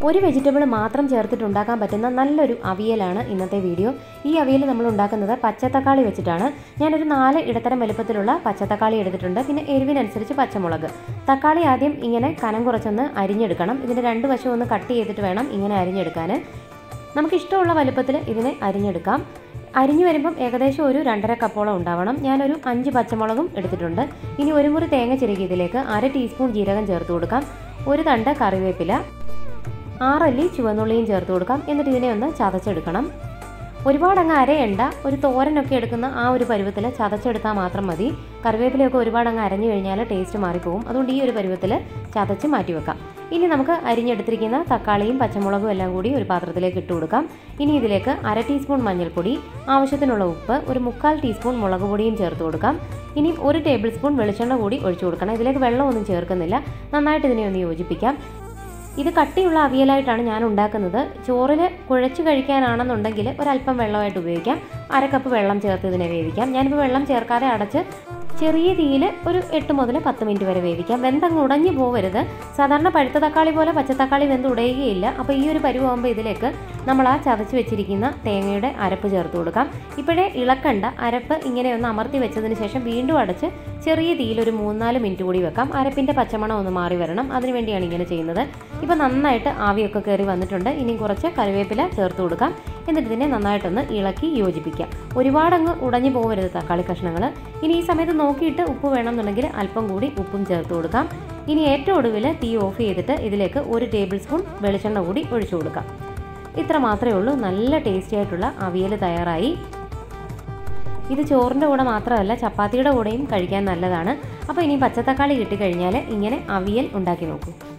ഒരു വെജിറ്റബിൾ മാത്രം ചേർത്തിട്ട് ഉണ്ടാക്കാൻ പറ്റുന്ന നല്ലൊരു അവിയലാണ് ഇന്നത്തെ വീഡിയോ ഈ അവിയൽ നമ്മൾ ഉണ്ടാക്കുന്നത് പച്ചത്തക്കാളി വെച്ചിട്ടാണ് ഞാനൊരു നാല് ഇടത്തരം വലുപ്പത്തിലുള്ള പച്ചത്തക്കാളി എടുത്തിട്ടുണ്ട് പിന്നെ എരിവിനനുസരിച്ച് പച്ചമുളക് തക്കാളി ആദ്യം ഇങ്ങനെ കനം കുറച്ചൊന്ന് അരിഞ്ഞെടുക്കണം ഇതിൻ്റെ രണ്ട് വശവും ഒന്ന് കട്ട് ചെയ്തിട്ട് വേണം ഇങ്ങനെ അരിഞ്ഞെടുക്കാൻ നമുക്ക് ഇഷ്ടമുള്ള വലുപ്പത്തിൽ ഇതിനെ അരിഞ്ഞെടുക്കാം അരിഞ്ഞു വരുമ്പം ഏകദേശം ഒരു രണ്ടര കപ്പോളം ഉണ്ടാവണം ഞാനൊരു അഞ്ച് പച്ചമുളകും എടുത്തിട്ടുണ്ട് ഇനി ഒരു മുറി തേങ്ങ ചിരകിയതിലേക്ക് അര ടീസ്പൂൺ ജീരകം ചേർത്ത് കൊടുക്കാം ഒരു തണ്ട് കറിവേപ്പില ആറല്ലി ചുവന്നുള്ളിയും ചേർത്ത് കൊടുക്കാം എന്നിട്ട് ഇതിനെ ഒന്ന് ചതച്ചെടുക്കണം ഒരുപാട് അങ്ങ് അരയണ്ട ഒരു തോരനൊക്കെ എടുക്കുന്ന ആ ഒരു പരുവത്തിൽ ചതച്ചെടുത്താൽ മാത്രം മതി കറിവേപ്പിലയൊക്കെ ഒരുപാട് അങ്ങ് അരഞ്ഞു കഴിഞ്ഞാൽ ടേസ്റ്റ് മാറിപ്പോകും അതുകൊണ്ട് ഈ ഒരു പരുവത്തിൽ ചതച്ച് മാറ്റി വെക്കാം ഇനി നമുക്ക് അരിഞ്ഞെടുത്തിരിക്കുന്ന തക്കാളിയും പച്ചമുളകും എല്ലാം കൂടി ഒരു പാത്രത്തിലേക്ക് ഇട്ട് കൊടുക്കാം ഇനി ഇതിലേക്ക് അര ടീസ്പൂൺ മഞ്ഞൾപ്പൊടി ആവശ്യത്തിനുള്ള ഉപ്പ് ഒരു മുക്കാൽ ടീസ്പൂൺ മുളക് പൊടിയും ചേർത്ത് കൊടുക്കാം ഇനി ഒരു ടേബിൾ സ്പൂൺ വെളിച്ചെണ്ണ കൂടി ഒഴിച്ചു കൊടുക്കണം ഇതിലേക്ക് വെള്ളമൊന്നും ചേർക്കുന്നില്ല നന്നായിട്ട് ഇതിനെ ഒന്ന് യോജിപ്പിക്കാം ഇത് കട്ടിയുള്ള അവിയലായിട്ടാണ് ഞാൻ ഉണ്ടാക്കുന്നത് ചോറിൽ കുഴച്ച് കഴിക്കാനാണെന്നുണ്ടെങ്കിൽ ഒരല്പം വെള്ളമായിട്ട് ഉപയോഗിക്കാം അര കപ്പ് വെള്ളം ചേർത്ത് ഇതിനെ വേവിക്കാം ഞാനിപ്പോൾ വെള്ളം ചേർക്കാതെ അടച്ച് ചെറിയ തീയിൽ ഒരു എട്ട് മുതൽ പത്ത് മിനിറ്റ് വരെ വേവിക്കാം വെന്തങ്ങ് ഉടഞ്ഞു പോവരുത് സാധാരണ പഴുത്ത തക്കാളി പോലെ പച്ചത്തക്കാളി വെന്ത് ഉടയുകയില്ല അപ്പോൾ ഈ ഒരു പരുവാകുമ്പോൾ ഇതിലേക്ക് നമ്മൾ ആ ചതച്ച് വെച്ചിരിക്കുന്ന തേങ്ങയുടെ അരപ്പ് ചേർത്ത് കൊടുക്കാം ഇപ്പോഴേ ഇളക്കണ്ട അരപ്പ് ഇങ്ങനെ ഒന്ന് അമർത്തി വെച്ചതിന് ശേഷം വീണ്ടും അടച്ച് ചെറിയ തീയിൽ ഒരു മൂന്നാല് മിനിറ്റ് കൂടി വെക്കാം അരപ്പിൻ്റെ പച്ചമണം ഒന്ന് മാറി വരണം അതിനു വേണ്ടിയാണ് ഇങ്ങനെ ചെയ്യുന്നത് ഇപ്പോൾ നന്നായിട്ട് ആവിയൊക്കെ കയറി വന്നിട്ടുണ്ട് ഇനി കുറച്ച് കറിവേപ്പില ചേർത്ത് കൊടുക്കാം എന്നിട്ട് ഇതിനെ നന്നായിട്ടൊന്ന് ഇളക്കി യോജിപ്പിക്കാം ഒരുപാടങ്ങ് ഉടഞ്ഞു പോകരുത് തക്കാളി കഷ്ണങ്ങൾ ഇനി ഈ സമയത്ത് നോക്കിയിട്ട് ഉപ്പ് വേണമെന്നുണ്ടെങ്കിൽ അല്പം കൂടി ഉപ്പും ചേർത്ത് കൊടുക്കാം ഇനി ഏറ്റവും ഒടുവിൽ തീ ഓഫ് ചെയ്തിട്ട് ഇതിലേക്ക് ഒരു ടേബിൾ സ്പൂൺ വെളിച്ചെണ്ണ കൂടി ഒഴിച്ചു കൊടുക്കാം ഇത്ര മാത്രമേ ഉള്ളൂ നല്ല ടേസ്റ്റി ആയിട്ടുള്ള അവിയൽ തയ്യാറായി ഇത് ചോറിൻ്റെ കൂടെ മാത്രമല്ല ചപ്പാത്തിയുടെ കൂടെയും കഴിക്കാൻ നല്ലതാണ് അപ്പോൾ ഇനി പച്ചത്തക്കാളി കിട്ടിക്കഴിഞ്ഞാൽ ഇങ്ങനെ അവിയൽ ഉണ്ടാക്കി നോക്കൂ